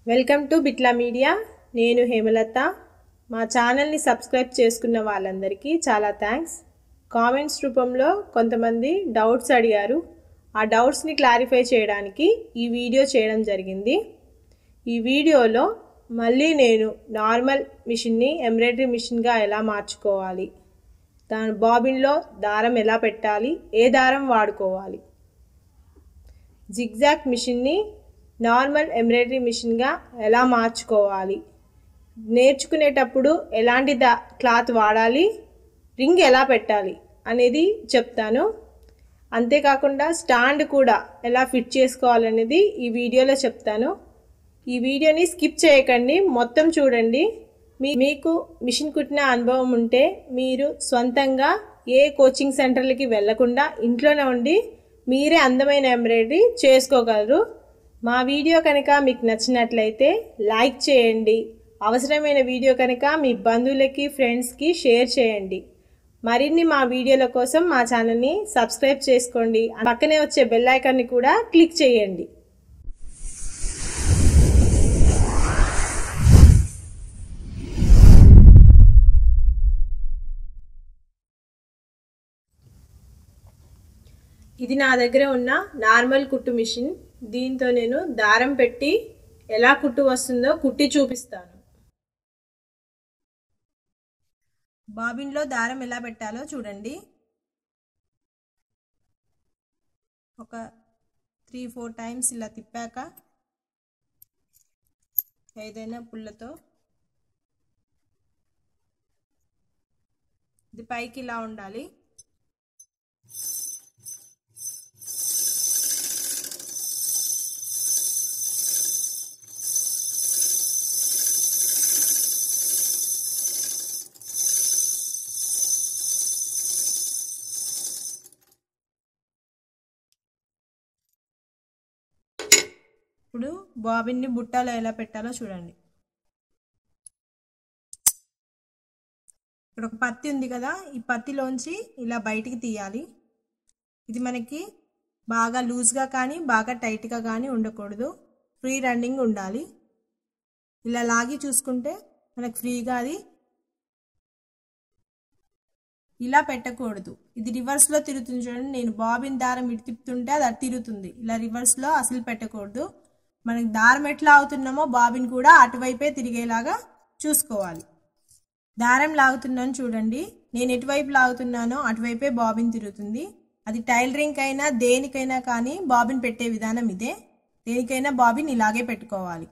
welcome to బిట్లా media నేను హేమలత మా ఛానల్ని సబ్స్క్రైబ్ చేసుకున్న వాళ్ళందరికీ చాలా థ్యాంక్స్ కామెంట్స్ రూపంలో కొంతమంది డౌట్స్ అడిగారు ఆ డౌట్స్ని క్లారిఫై చేయడానికి ఈ వీడియో చేయడం జరిగింది ఈ వీడియోలో మళ్ళీ నేను నార్మల్ మిషన్ని ఎంబ్రాయిడరీ మిషన్గా ఎలా మార్చుకోవాలి దాని బాబిన్లో దారం ఎలా పెట్టాలి ఏ దారం వాడుకోవాలి జిగ్జాక్ మిషన్ని నార్మల్ ఎంబ్రాయిడరీ మిషన్గా ఎలా మార్చుకోవాలి నేర్చుకునేటప్పుడు ఎలాంటి దా క్లాత్ వాడాలి రింగ్ ఎలా పెట్టాలి అనేది చెప్తాను అంతేకాకుండా స్టాండ్ కూడా ఎలా ఫిట్ చేసుకోవాలనేది ఈ వీడియోలో చెప్తాను ఈ వీడియోని స్కిప్ చేయకండి మొత్తం చూడండి మీ మీకు మిషన్ కుట్టిన అనుభవం ఉంటే మీరు సొంతంగా ఏ కోచింగ్ సెంటర్లకి వెళ్లకుండా ఇంట్లోనే ఉండి మీరే అందమైన ఎంబ్రాయిడరీ చేసుకోగలరు మా వీడియో కనుక మీకు నచ్చినట్లయితే లైక్ చేయండి అవసరమైన వీడియో కనుక మీ బంధువులకి ఫ్రెండ్స్కి షేర్ చేయండి మరిన్ని మా వీడియోల కోసం మా ఛానల్ని సబ్స్క్రైబ్ చేసుకోండి పక్కనే వచ్చే బెల్ ఐకాన్ని కూడా క్లిక్ చేయండి ఇది నా దగ్గర ఉన్న నార్మల్ కుట్టు మిషన్ దీంతో నేను దారం పెట్టి ఎలా కుట్టు వస్తుందో కుట్టి చూపిస్తాను బాబిన్లో దారం ఎలా పెట్టాలో చూడండి ఒక త్రీ ఫోర్ టైమ్స్ ఇలా తిప్పాక ఏదైనా పుల్లతో ఇది పైకి ఇలా ఉండాలి ఇప్పుడు బాబిన్ని బుట్టాలో ఎలా పెట్టాలో చూడండి ఇప్పుడు ఒక పత్తి ఉంది కదా ఈ పత్తిలోంచి ఇలా బయటికి తీయాలి ఇది మనకి బాగా లూజ్గా కానీ బాగా టైట్గా కానీ ఉండకూడదు ఫ్రీ రన్నింగ్ ఉండాలి ఇలా లాగి చూసుకుంటే మనకు ఫ్రీగా అది ఇలా పెట్టకూడదు ఇది రివర్స్లో తిరుగుతుంది చూడండి నేను బాబిన్ దారం ఇటు తిప్పుతుంటే అది అటు తిరుగుతుంది ఇలా రివర్స్లో అసలు పెట్టకూడదు మనకి దారం ఎట్లా అవుతున్నామో బాబిన్ కూడా అటువైపే తిరిగేలాగా చూసుకోవాలి దారం లాగుతున్నాను చూడండి నేను ఎటువైపు లాగుతున్నానో అటువైపే బాబిన్ తిరుగుతుంది అది టైలరింగ్ అయినా దేనికైనా కానీ బాబిన్ పెట్టే విధానం ఇదే దేనికైనా బాబిన్ ఇలాగే పెట్టుకోవాలి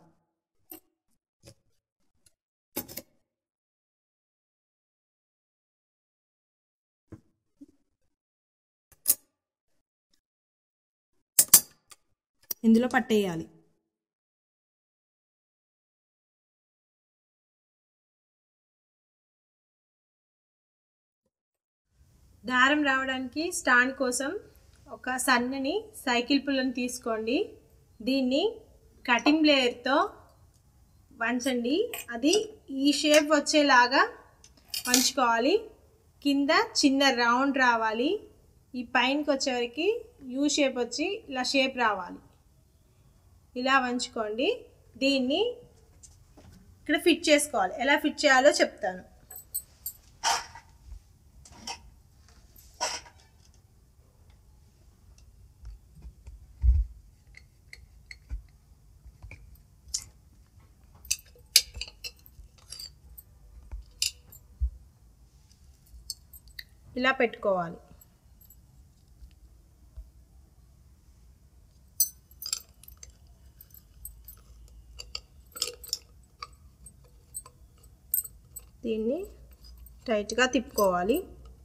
ఇందులో పట్టేయాలి దారం రావడానికి స్టాండ్ కోసం ఒక సన్నని సైకిల్ పుల్లను తీసుకోండి దీన్ని కటింగ్ బ్లేయర్తో వంచండి అది ఈ షేప్ వచ్చేలాగా వంచుకోవాలి కింద చిన్న రౌండ్ రావాలి ఈ పైనకి వచ్చేవరకు యూ షేప్ వచ్చి ఇలా షేప్ రావాలి ఇలా వంచుకోండి దీన్ని ఇక్కడ ఫిట్ చేసుకోవాలి ఎలా ఫిట్ చేయాలో చెప్తాను ఇలా పెట్టుకోవాలి దీన్ని టైట్గా తిప్పుకోవాలి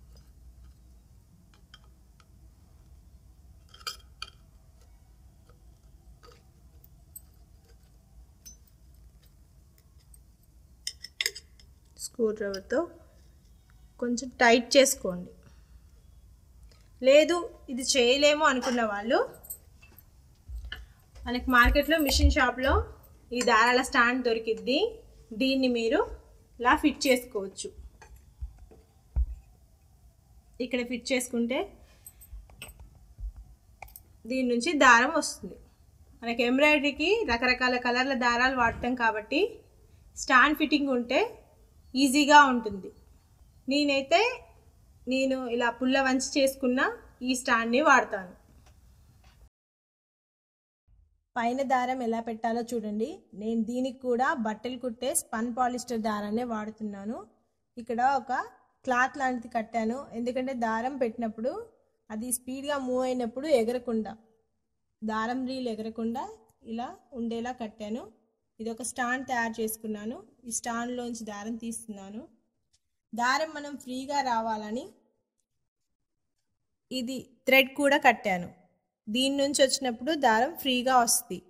స్క్రూ డ్రైవర్తో కొంచెం టైట్ చేసుకోండి లేదు ఇది చేయలేము అనుకున్న వాళ్ళు మనకి మార్కెట్లో మిషన్ షాప్లో ఈ దారాల స్టాండ్ దొరికిద్ది దీన్ని మీరు ఇలా ఫిట్ చేసుకోవచ్చు ఇక్కడ ఫిట్ చేసుకుంటే దీని నుంచి దారం వస్తుంది మనకి ఎంబ్రాయిడరీకి రకరకాల కలర్ల దారాలు వాడతాం కాబట్టి స్టాండ్ ఫిట్టింగ్ ఉంటే ఈజీగా ఉంటుంది నేనైతే నేను ఇలా పుల్ల వంచి చేసుకున్న ఈ స్టాండ్ని వాడతాను పైన దారం ఎలా పెట్టాలో చూడండి నేను దీనికి కూడా బట్టలు కుట్టే స్పన్ పాలిస్టర్ దారాన్నే వాడుతున్నాను ఇక్కడ ఒక క్లాత్ లాంటిది కట్టాను ఎందుకంటే దారం పెట్టినప్పుడు అది స్పీడ్గా మూవ్ అయినప్పుడు ఎగరకుండా దారం రీల్ ఎగరకుండా ఇలా ఉండేలా కట్టాను ఇది ఒక స్టాండ్ తయారు చేసుకున్నాను ఈ స్టాండ్లోంచి దారం తీస్తున్నాను దారం మనం ఫ్రీగా రావాలని ఇది థ్రెడ్ కూడా కట్టాను దీని నుంచి వచ్చినప్పుడు దారం ఫ్రీగా వస్తుంది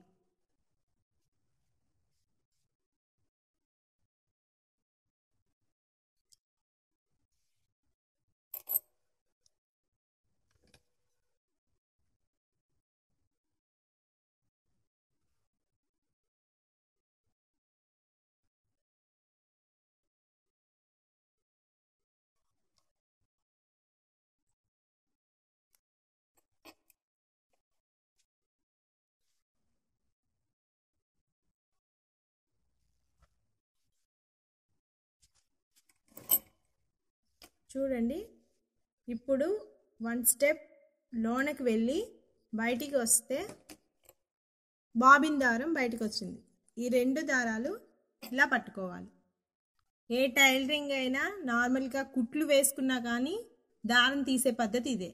చూడండి ఇప్పుడు వన్ స్టెప్ లోనకి వెళ్ళి బయటికి వస్తే బాబిన్ దారం బయటకు వచ్చింది ఈ రెండు దారాలు ఇలా పట్టుకోవాలి ఏ టైలరింగ్ అయినా నార్మల్గా కుట్లు వేసుకున్నా కానీ దారం తీసే పద్ధతి ఇదే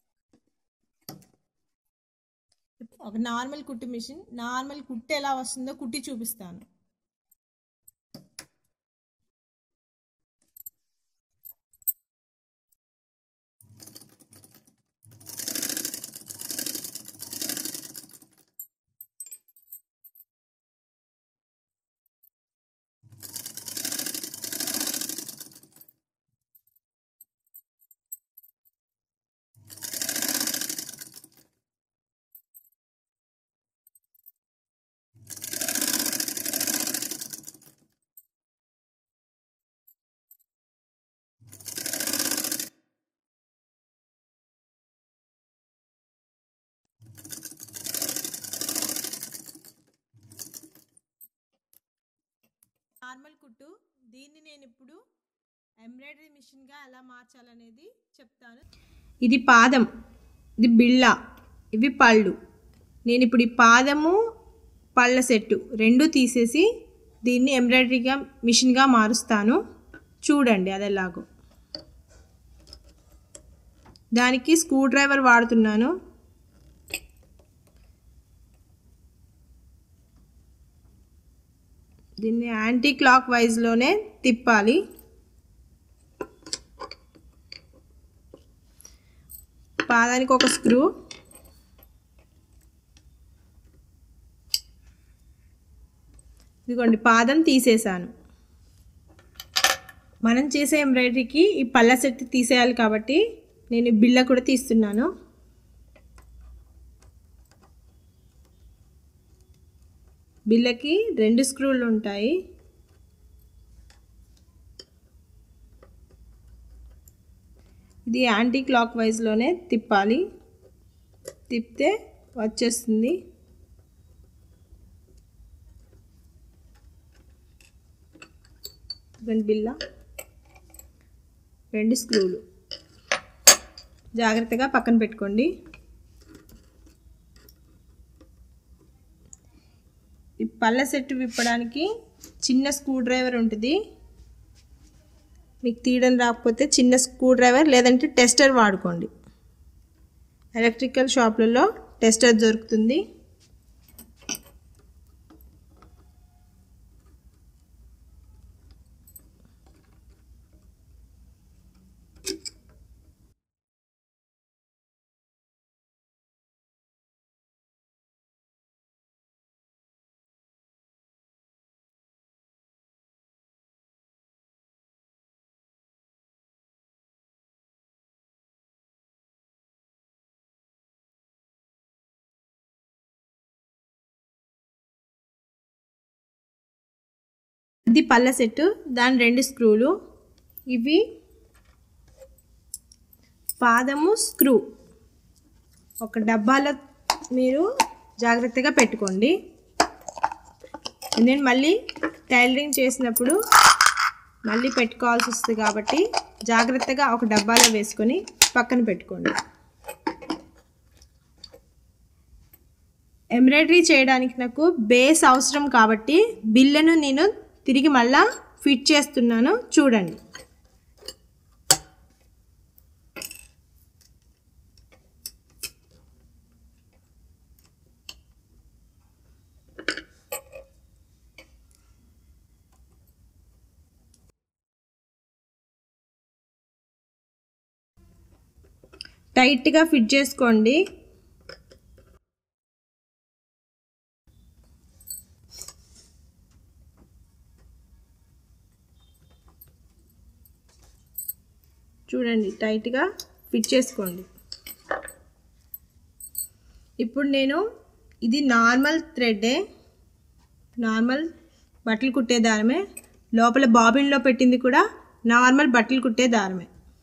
ఒక నార్మల్ కుట్టు మిషన్ నార్మల్ కుట్టు ఎలా వస్తుందో కుట్టి చూపిస్తాను నార్మల్ కుట్టు దీన్ని నేను ఇప్పుడు ఎంబ్రాయిడరీ మిషన్గా ఎలా మార్చాలనేది చెప్తాను ఇది పాదం ఇది బిళ్ళ ఇవి పళ్ళు నేను ఇప్పుడు ఈ పాదము పళ్ళ సెట్టు రెండు తీసేసి దీన్ని ఎంబ్రాయిడరీగా మిషన్గా మారుస్తాను చూడండి అది ఎలాగో దానికి స్క్రూ డ్రైవర్ వాడుతున్నాను దీన్ని యాంటీ క్లాక్ వైజ్లోనే తిప్పాలి పాదానికి ఒక స్క్రూ ఇదిగోండి పాదం తీసేసాను మనం చేసే ఎంబ్రాయిడరీకి ఈ పళ్ళ సెట్ తీసేయాలి కాబట్టి నేను ఈ బిళ్ళ కూడా తీస్తున్నాను బిళ్ళకి రెండు స్క్రూలు ఉంటాయి ఇది యాంటీ క్లాక్ వైజ్లోనే తిప్పాలి తిప్పితే వచ్చేస్తుంది ఇదిగోండి బిళ్ళ రెండు స్క్రూలు జాగ్రత్తగా పక్కన పెట్టుకోండి ఈ పళ్ళ సెట్ విప్పడానికి చిన్న స్క్రూ డ్రైవర్ ఉంటుంది మీకు తీయడం రాకపోతే చిన్న స్క్రూ డ్రైవర్ లేదంటే టెస్టర్ వాడుకోండి ఎలక్ట్రికల్ షాప్లలో టెస్టర్ దొరుకుతుంది ఇది పళ్ళ సెట్టు దాని రెండు స్క్రూలు ఇవి పాదము స్క్రూ ఒక డబ్బాలో మీరు జాగ్రత్తగా పెట్టుకోండి నేను మళ్ళీ టైలరింగ్ చేసినప్పుడు మళ్ళీ పెట్టుకోవాల్సి వస్తుంది కాబట్టి జాగ్రత్తగా ఒక డబ్బాలో వేసుకొని పక్కన పెట్టుకోండి ఎంబ్రాయిడరీ చేయడానికి నాకు బేస్ అవసరం కాబట్టి బిల్లను నేను తిరిగి మళ్ళా ఫిట్ చేస్తున్నాను చూడండి టైట్గా ఫిట్ చేసుకోండి చూడండి టైట్గా ఫిట్ చేసుకోండి ఇప్పుడు నేను ఇది నార్మల్ థ్రెడ్డే నార్మల్ బట్టలు కుట్టే దారమే లోపల బాబిన్లో పెట్టింది కూడా నార్మల్ బట్టలు కుట్టే దారమే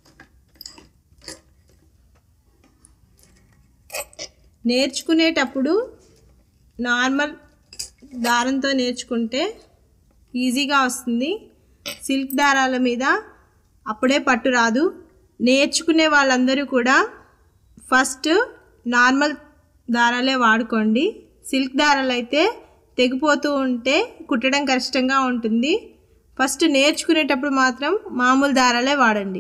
నేర్చుకునేటప్పుడు నార్మల్ దారంతో నేర్చుకుంటే ఈజీగా వస్తుంది సిల్క్ దారాల మీద అప్పుడే పట్టు రాదు నేర్చుకునే వాళ్ళందరూ కూడా ఫస్ట్ నార్మల్ దారాలే వాడుకోండి సిల్క్ దారాలు అయితే తెగిపోతూ ఉంటే కుట్టడం కష్టంగా ఉంటుంది ఫస్ట్ నేర్చుకునేటప్పుడు మాత్రం మామూలు దారాలే వాడండి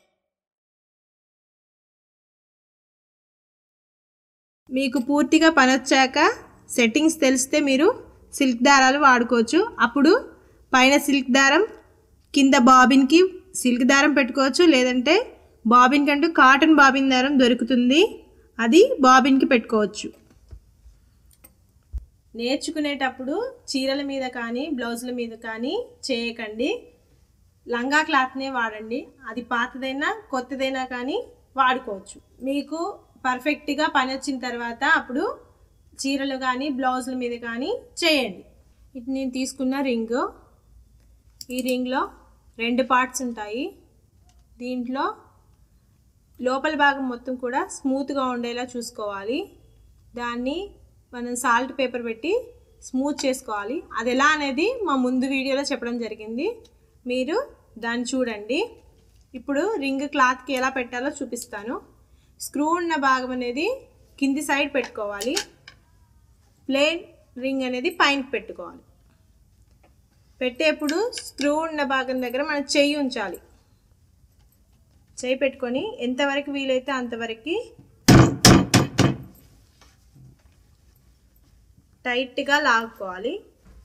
మీకు పూర్తిగా పని వచ్చాక సెట్టింగ్స్ తెలిస్తే మీరు సిల్క్ దారాలు వాడుకోవచ్చు అప్పుడు పైన సిల్క్ దారం కింద బాబిన్కి సిల్క్ దారం పెట్టుకోవచ్చు లేదంటే బాబిన్ కంటూ కాటన్ బాబిన్ దారం దొరుకుతుంది అది బాబిన్కి పెట్టుకోవచ్చు నేర్చుకునేటప్పుడు చీరల మీద కానీ బ్లౌజుల మీద కానీ చేయకండి లంగా క్లాత్నే వాడండి అది పాతదైనా కొత్తదైనా కానీ వాడుకోవచ్చు మీకు పర్ఫెక్ట్గా పని వచ్చిన తర్వాత అప్పుడు చీరలు కానీ బ్లౌజుల మీద కానీ చేయండి ఇది నేను తీసుకున్న రింగ్ ఈ రింగ్లో రెండు పార్ట్స్ ఉంటాయి దీంట్లో లోపల భాగం మొత్తం కూడా స్మూత్గా ఉండేలా చూసుకోవాలి దాన్ని మనం సాల్ట్ పేపర్ పెట్టి స్మూత్ చేసుకోవాలి అది ఎలా అనేది మా ముందు వీడియోలో చెప్పడం జరిగింది మీరు దాన్ని చూడండి ఇప్పుడు రింగ్ క్లాత్కి ఎలా పెట్టాలో చూపిస్తాను స్క్రూ ఉన్న భాగం అనేది కింది సైడ్ పెట్టుకోవాలి ప్లేన్ రింగ్ అనేది పైన పెట్టుకోవాలి పెట్టేప్పుడు స్క్రూ ఉన్న భాగం దగ్గర మనం చెయ్యి ఉంచాలి చెయ్యి పెట్టుకొని ఎంతవరకు వీలైతే అంతవరకు టైట్గా లాక్కోవాలి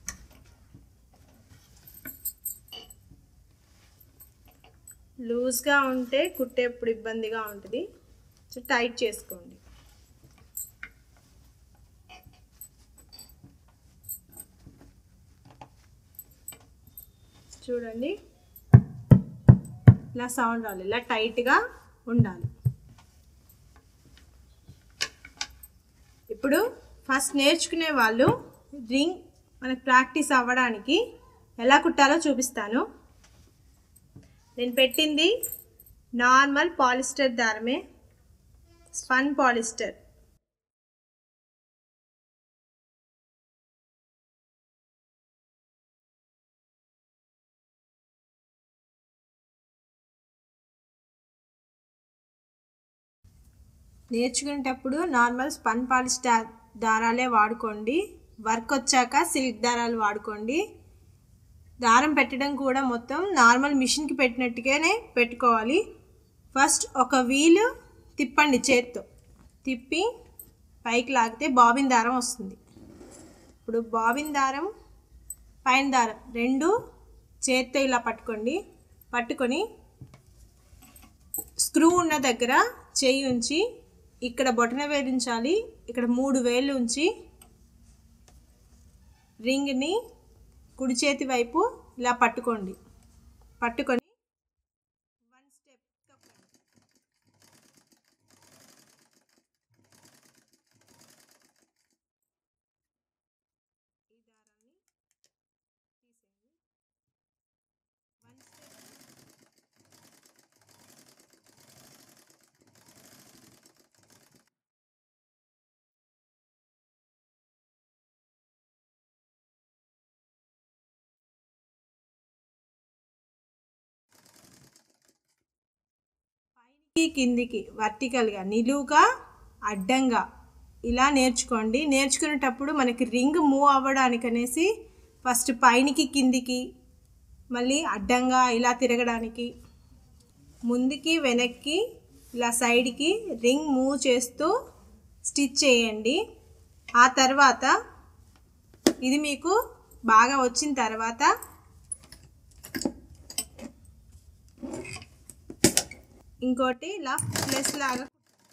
లూజ్గా ఉంటే కుట్టేప్పుడు ఇబ్బందిగా ఉంటుంది సో టైట్ చేసుకోండి చూడండి ఇలా సౌండ్ రావాలి ఇలా టైట్గా ఉండాలి ఇప్పుడు ఫస్ట్ నేర్చుకునే వాళ్ళు రింగ్ మనకు ప్రాక్టీస్ అవ్వడానికి ఎలా కుట్టాలో చూపిస్తాను నేను పెట్టింది నార్మల్ పాలిస్టర్ దారమే స్పన్ పాలిస్టర్ నేర్చుకునేటప్పుడు నార్మల్ స్పన్ పాలిస్టర్ దారాలే వాడుకోండి వర్క్ వచ్చాక సిల్క్ దారాలు వాడుకోండి దారం పెట్టడం కూడా మొత్తం నార్మల్ మిషన్కి పెట్టినట్టుగానే పెట్టుకోవాలి ఫస్ట్ ఒక వీలు తిప్పండి చేత్తో తిప్పి పైకి లాగితే బాబిన్ దారం వస్తుంది ఇప్పుడు బాబిన్ దారం పైన దారం రెండు చేత్తో ఇలా పట్టుకోండి పట్టుకొని స్క్రూ ఉన్న దగ్గర చేయి ఉంచి ఇక్కడ బొటన వేలు ఉంచాలి ఇక్కడ మూడు వేలు ఉంచి రింగ్ని కుడి చేతి వైపు ఇలా పట్టుకోండి పట్టుకొని కిందికి వర్టికల్గా నిలువుగా అడ్డంగా ఇలా నేర్చుకోండి నేర్చుకునేటప్పుడు మనకి రింగ్ మూవ్ అవ్వడానికి అనేసి ఫస్ట్ పైనికి కిందికి మళ్ళీ అడ్డంగా ఇలా తిరగడానికి ముందుకి వెనక్కి ఇలా సైడ్కి రింగ్ మూవ్ చేస్తూ స్టిచ్ చేయండి ఆ తర్వాత ఇది మీకు బాగా వచ్చిన తర్వాత ఇంకోటి ఇలా ప్లస్ లాగా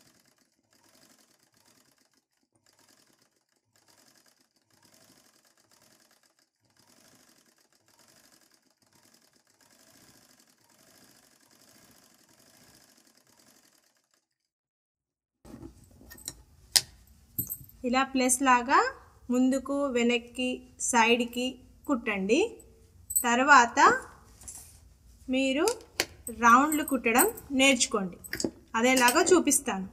ఇలా ప్లస్ లాగా ముందుకు వెనక్కి సైడ్కి కుట్టండి తర్వాత మీరు రౌండ్లు కుట్టడం నేర్చుకోండి అదేలాగా చూపిస్తాను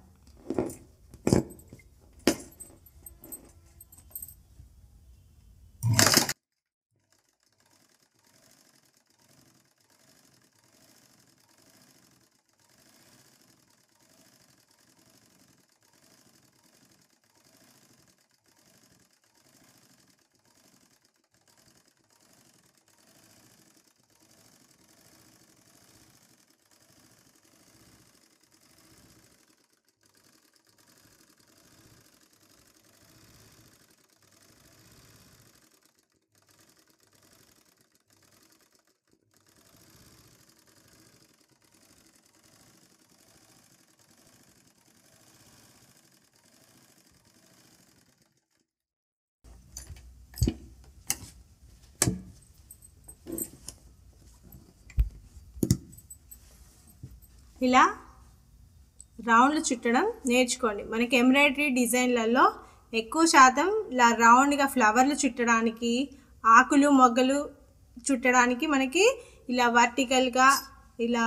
ఇలా రౌండ్లు చుట్టడం నేర్చుకోండి మనకి ఎంబ్రాయిడరీ డిజైన్లలో ఎక్కువ శాతం ఇలా రౌండ్గా ఫ్లవర్లు చుట్టడానికి ఆకులు మొగ్గలు చుట్టడానికి మనకి ఇలా వర్టికల్గా ఇలా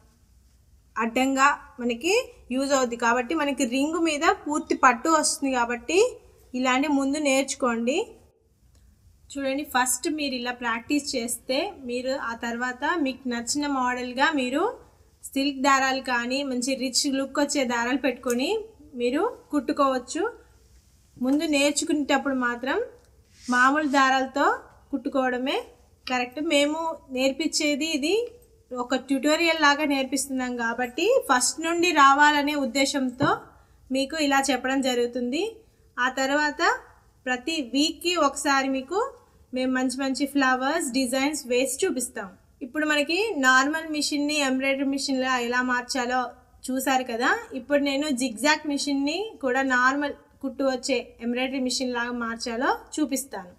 అడ్డంగా మనకి యూజ్ అవుద్ది కాబట్టి మనకి రింగు మీద పూర్తి పట్టు వస్తుంది కాబట్టి ఇలాంటి ముందు నేర్చుకోండి చూడండి ఫస్ట్ మీరు ఇలా ప్రాక్టీస్ చేస్తే మీరు ఆ తర్వాత మీకు నచ్చిన మోడల్గా మీరు సిల్క్ దారాలు కానీ మంచి రిచ్ లుక్ వచ్చే దారాలు పెట్టుకొని మీరు కుట్టుకోవచ్చు ముందు నేర్చుకునేటప్పుడు మాత్రం మామూలు దారాలతో కుట్టుకోవడమే కరెక్ట్ మేము నేర్పించేది ఇది ఒక ట్యుటోరియల్ లాగా నేర్పిస్తున్నాం కాబట్టి ఫస్ట్ నుండి రావాలనే ఉద్దేశంతో మీకు ఇలా చెప్పడం జరుగుతుంది ఆ తర్వాత ప్రతి వీక్కి ఒకసారి మీకు మేము మంచి మంచి ఫ్లవర్స్ డిజైన్స్ వేసి చూపిస్తాం ఇప్పుడు మనకి నార్మల్ మిషన్ని ఎంబ్రాయిడరీ మిషన్లో ఎలా మార్చాలో చూసారు కదా ఇప్పుడు నేను జిగ్జాక్ మిషన్ని కూడా నార్మల్ కుట్టు వచ్చే ఎంబ్రాయిడరీ మిషన్ లాగా మార్చాలో చూపిస్తాను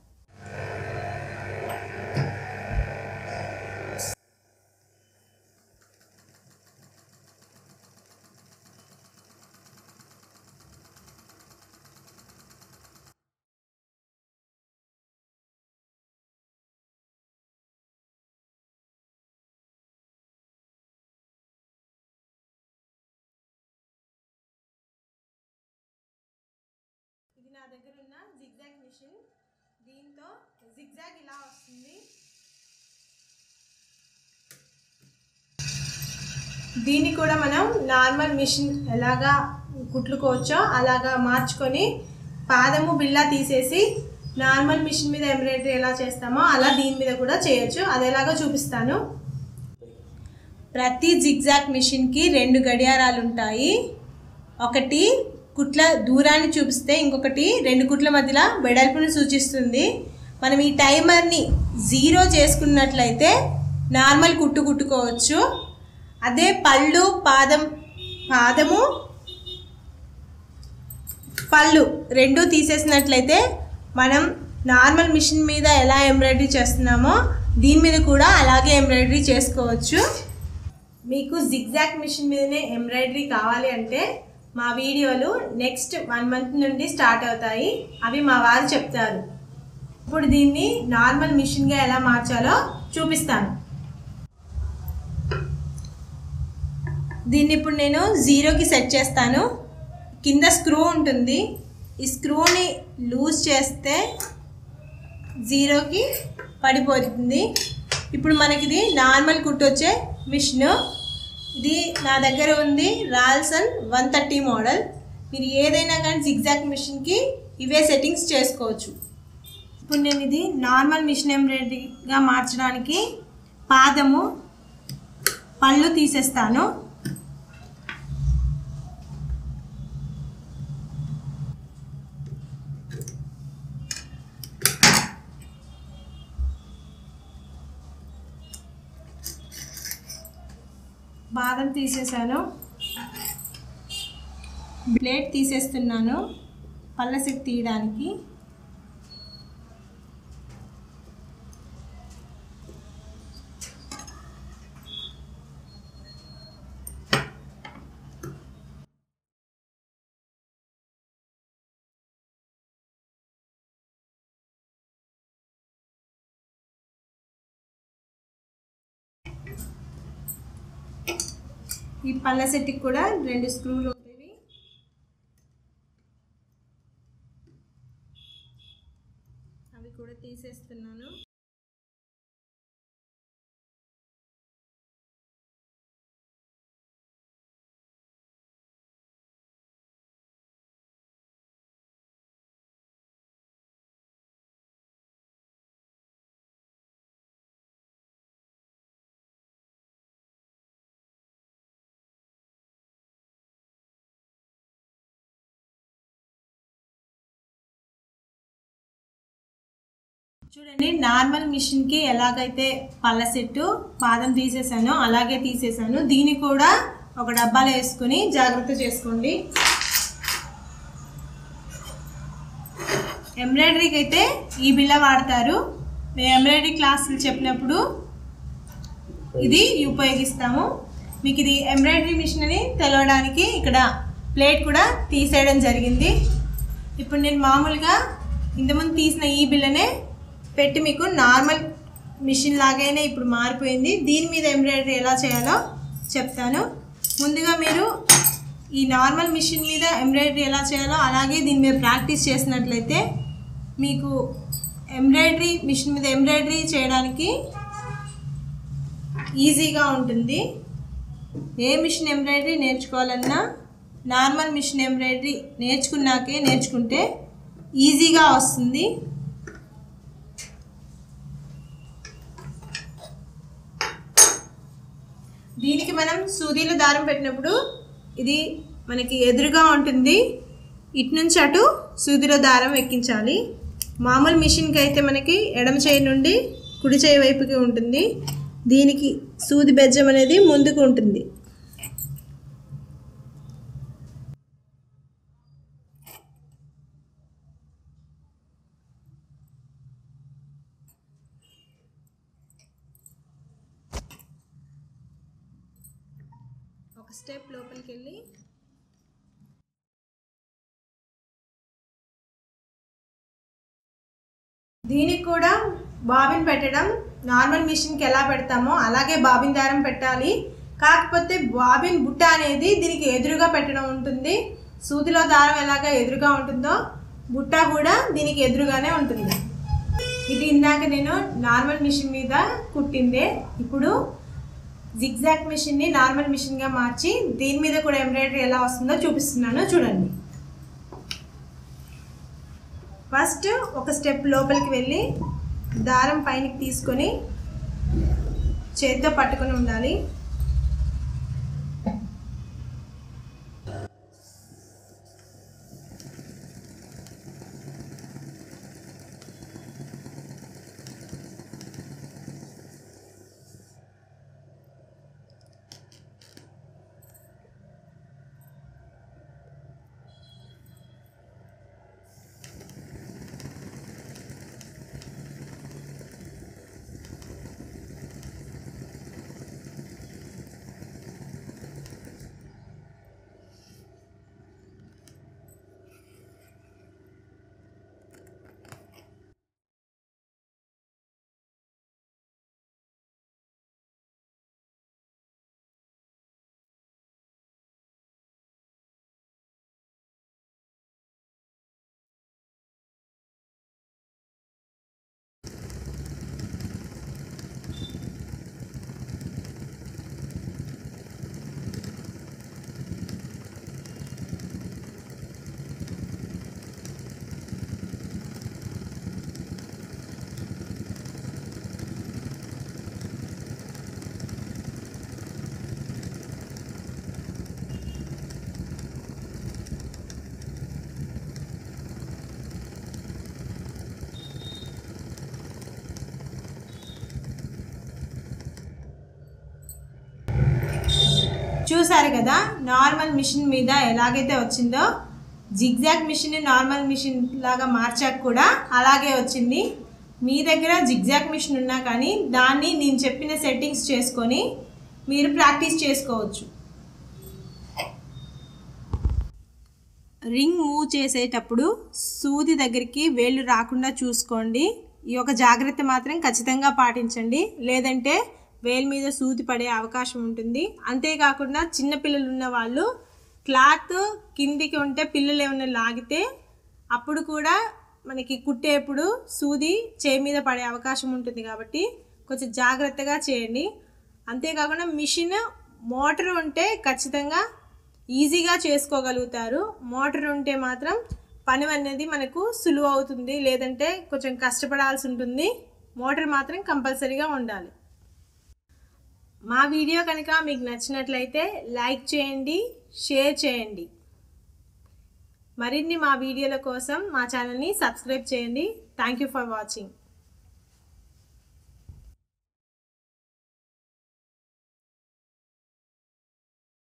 ఇది నా దగ్గర ఉన్న జిగ్జాగ్ మిషన్ దీంతో జిగ్జాగ్ ఇలా వస్తుంది దీన్ని కూడా మనం నార్మల్ మిషన్ ఎలాగా కుట్లుకోవచ్చో అలాగా మార్చుకొని పాదము బిళ్ళ తీసేసి నార్మల్ మిషన్ మీద ఎంబ్రాయిడరీ ఎలా చేస్తామో అలా దీని మీద కూడా చేయొచ్చు అది ఎలాగో చూపిస్తాను ప్రతి జిగ్జాగ్ మిషన్కి రెండు గడియారాలు ఉంటాయి ఒకటి కుట్ల దూరాన్ని చూపిస్తే ఇంకొకటి రెండు కుట్ల మధ్యలో వెడల్పును సూచిస్తుంది మనం ఈ టైమర్ని జీరో చేసుకున్నట్లయితే నార్మల్ కుట్టు కుట్టుకోవచ్చు అదే పళ్ళు పాదం పాదము పళ్ళు రెండు తీసేసినట్లయితే మనం నార్మల్ మిషన్ మీద ఎలా ఎంబ్రాయిడరీ చేస్తున్నామో దీని మీద కూడా అలాగే ఎంబ్రాయిడరీ చేసుకోవచ్చు మీకు జిగ్జాక్ మిషన్ మీదనే ఎంబ్రాయిడరీ కావాలి అంటే మా వీడియోలు నెక్స్ట్ వన్ మంత్ నుండి స్టార్ట్ అవుతాయి అవి మా వారు చెప్తారు ఇప్పుడు దీన్ని నార్మల్ మిషన్గా ఎలా మార్చాలో చూపిస్తాను దీన్ని ఇప్పుడు నేను జీరోకి సెట్ చేస్తాను కింద స్క్రూ ఉంటుంది ఈ స్క్రూని లూజ్ చేస్తే జీరోకి పడిపోతుంది ఇప్పుడు మనకి ఇది నార్మల్ కుట్టొచ్చే మిషన్ ఇది నా దగ్గర ఉంది రాల్సన్ వన్ థర్టీ మోడల్ మీరు ఏదైనా కానీ జిగ్జాక్ మిషన్కి ఇవే సెట్టింగ్స్ చేసుకోవచ్చు ఇప్పుడు నేను ఇది నార్మల్ మిషన్ ఎంబ్రాయిడరీగా మార్చడానికి పాదము పళ్ళు తీసేస్తాను బాదం తీసేసాను ప్లేట్ తీసేస్తున్నాను పళ్ళ సెట్ తీయడానికి ఈ పళ్ళ సెట్కి కూడా రెండు స్క్రూలు ఉంటాయి అవి కూడా తీసేస్తున్నాను చూడండి నార్మల్ మిషన్కి ఎలాగైతే పళ్ళ సెట్టు పాదం తీసేసానో అలాగే తీసేసాను దీన్ని కూడా ఒక డబ్బాలో వేసుకుని జాగ్రత్త చేసుకోండి ఎంబ్రాయిడరీకి అయితే ఈ బిళ్ళ వాడతారు మేము ఎంబ్రాయిడరీ క్లాసులు చెప్పినప్పుడు ఇది ఉపయోగిస్తాము మీకు ఇది ఎంబ్రాయిడరీ మిషన్ అని తెలవడానికి ఇక్కడ ప్లేట్ కూడా తీసేయడం జరిగింది ఇప్పుడు నేను మామూలుగా ఇంతకుముందు తీసిన ఈ బిల్లనే పెట్టి మీకు నార్మల్ మిషన్ లాగైనా ఇప్పుడు మారిపోయింది దీని మీద ఎంబ్రాయిడరీ ఎలా చేయాలో చెప్తాను ముందుగా మీరు ఈ నార్మల్ మిషన్ మీద ఎంబ్రాయిడరీ ఎలా చేయాలో అలాగే దీని మీద ప్రాక్టీస్ చేసినట్లయితే మీకు ఎంబ్రాయిడరీ మిషన్ మీద ఎంబ్రాయిడరీ చేయడానికి ఈజీగా ఉంటుంది ఏ మిషన్ ఎంబ్రాయిడరీ నేర్చుకోవాలన్నా నార్మల్ మిషన్ ఎంబ్రాయిడరీ నేర్చుకున్నాకే నేర్చుకుంటే ఈజీగా వస్తుంది దీనికి మనం సూదీలో దారం పెట్టినప్పుడు ఇది మనకి ఎదురుగా ఉంటుంది ఇటు నుంచి అటు సూదిలో దారం ఎక్కించాలి మామూలు మిషన్కి అయితే మనకి ఎడమ చేయి నుండి కుడి చేయి వైపుకి ఉంటుంది దీనికి సూది బెజ్జం అనేది ముందుకు ఉంటుంది ఒక స్టెప్ లోపలికి వెళ్ళి దీనికి కూడా బాబిన్ పెట్టడం నార్మల్ మిషన్కి ఎలా పెడతామో అలాగే బాబిన్ దారం పెట్టాలి కాకపోతే బాబిన్ బుట్ట అనేది దీనికి ఎదురుగా పెట్టడం ఉంటుంది సూదిలో దారం ఎలాగ ఎదురుగా ఉంటుందో బుట్ట కూడా దీనికి ఎదురుగానే ఉంటుంది ఇది ఇందాక నేను నార్మల్ మిషన్ మీద కుట్టిందే ఇప్పుడు జిగ్జాక్ మిషన్ని నార్మల్ మిషన్గా మార్చి దీని మీద కూడా ఎంబ్రాయిడరీ ఎలా వస్తుందో చూపిస్తున్నాను చూడండి ఫస్ట్ ఒక స్టెప్ లోపలికి వెళ్ళి దారం పైనకి తీసుకొని చేతితో పట్టుకొని ఉండాలి చూసారు కదా నార్మల్ మిషన్ మీద ఎలాగైతే వచ్చిందో జిగ్జాగ్ మిషన్ నార్మల్ మిషన్ లాగా మార్చాక కూడా అలాగే వచ్చింది మీ దగ్గర జిగ్జాగ్ మిషన్ ఉన్నా కానీ దాన్ని నేను చెప్పిన సెట్టింగ్స్ చేసుకొని మీరు ప్రాక్టీస్ చేసుకోవచ్చు రింగ్ మూవ్ చేసేటప్పుడు సూది దగ్గరికి వేళ్ళు రాకుండా చూసుకోండి ఈ యొక్క జాగ్రత్త మాత్రం ఖచ్చితంగా పాటించండి లేదంటే వేలు మీద సూది పడే అవకాశం ఉంటుంది అంతేకాకుండా చిన్నపిల్లలు ఉన్న వాళ్ళు క్లాత్ కిందికి ఉంటే పిల్లలు ఏమైనా లాగితే అప్పుడు కూడా మనకి కుట్టేప్పుడు సూది చేయి మీద పడే అవకాశం ఉంటుంది కాబట్టి కొంచెం జాగ్రత్తగా చేయండి అంతేకాకుండా మిషన్ మోటార్ ఉంటే ఖచ్చితంగా ఈజీగా చేసుకోగలుగుతారు మోటార్ ఉంటే మాత్రం పని అనేది మనకు సులువు అవుతుంది లేదంటే కొంచెం కష్టపడాల్సి ఉంటుంది మోటార్ మాత్రం కంపల్సరీగా ఉండాలి మా వీడియో కనుక మీకు నచ్చినట్లయితే లైక్ చేయండి షేర్ చేయండి మరిన్ని మా వీడియోల కోసం మా ఛానల్ని సబ్స్క్రైబ్ చేయండి థ్యాంక్ యూ ఫర్ వాచింగ్